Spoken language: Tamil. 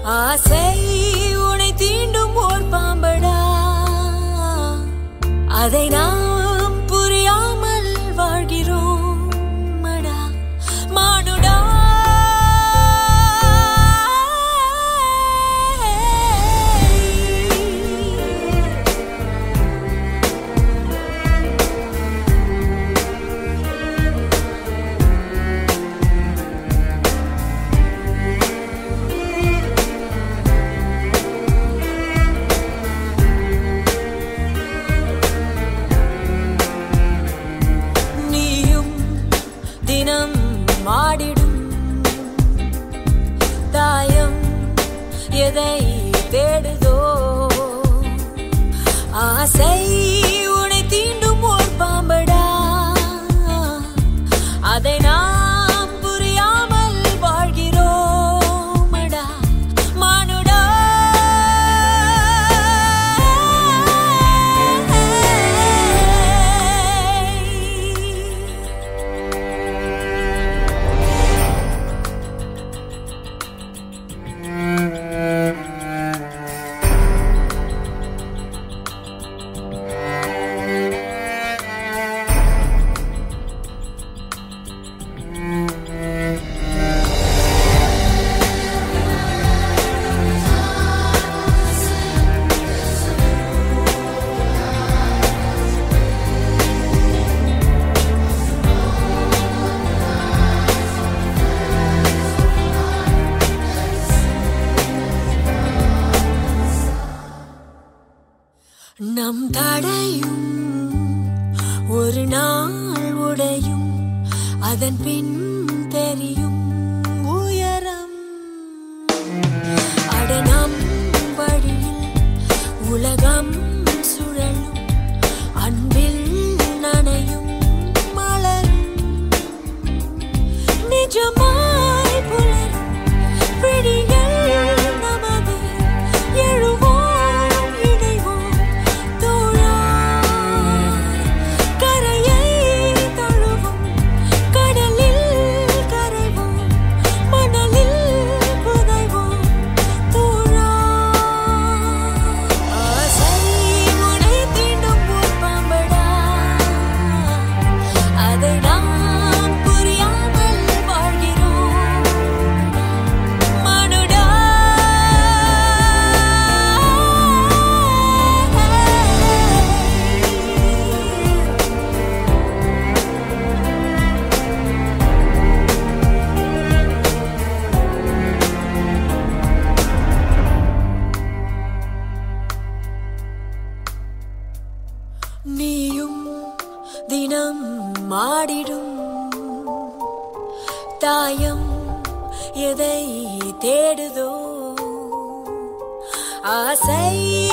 ஆசை உனை தீண்டும் ஓர் பாம்படா அதை நாம் புரியாமல் வாழ்கிறோம் மடா மானுடா நீயும் தினம் மாடிடும் தாயம் எதை தேடுதோ ஆசை உனை தீண்டும் ஓர் பாம்படா அதை நாம் புரியாமல் வாழ்கிறோமடா மானுடா நம் தடையும் ஒரு நாள் உடையும் அதன் பின் தெரியும் உயரம் அட நம் வழியில் உலகம் சுழலும் அன்பில் நனையும் மலரும் நிஜமாய் புலரும் விழிகள் நமது எழுவோம் இணைவோம் தோழா கரையை தழுவும் கடலில் கரைவோம் மணலில் புதைவோம் தோழா ஆசை உனை தீண்டும் ஓர் பாம்படா அதை நாம் புரியாமல் வாழ்கிறோம் மனுடா நீயும் தினம் மாடிடும் தாயம் எதை தேடுதோ ஆசை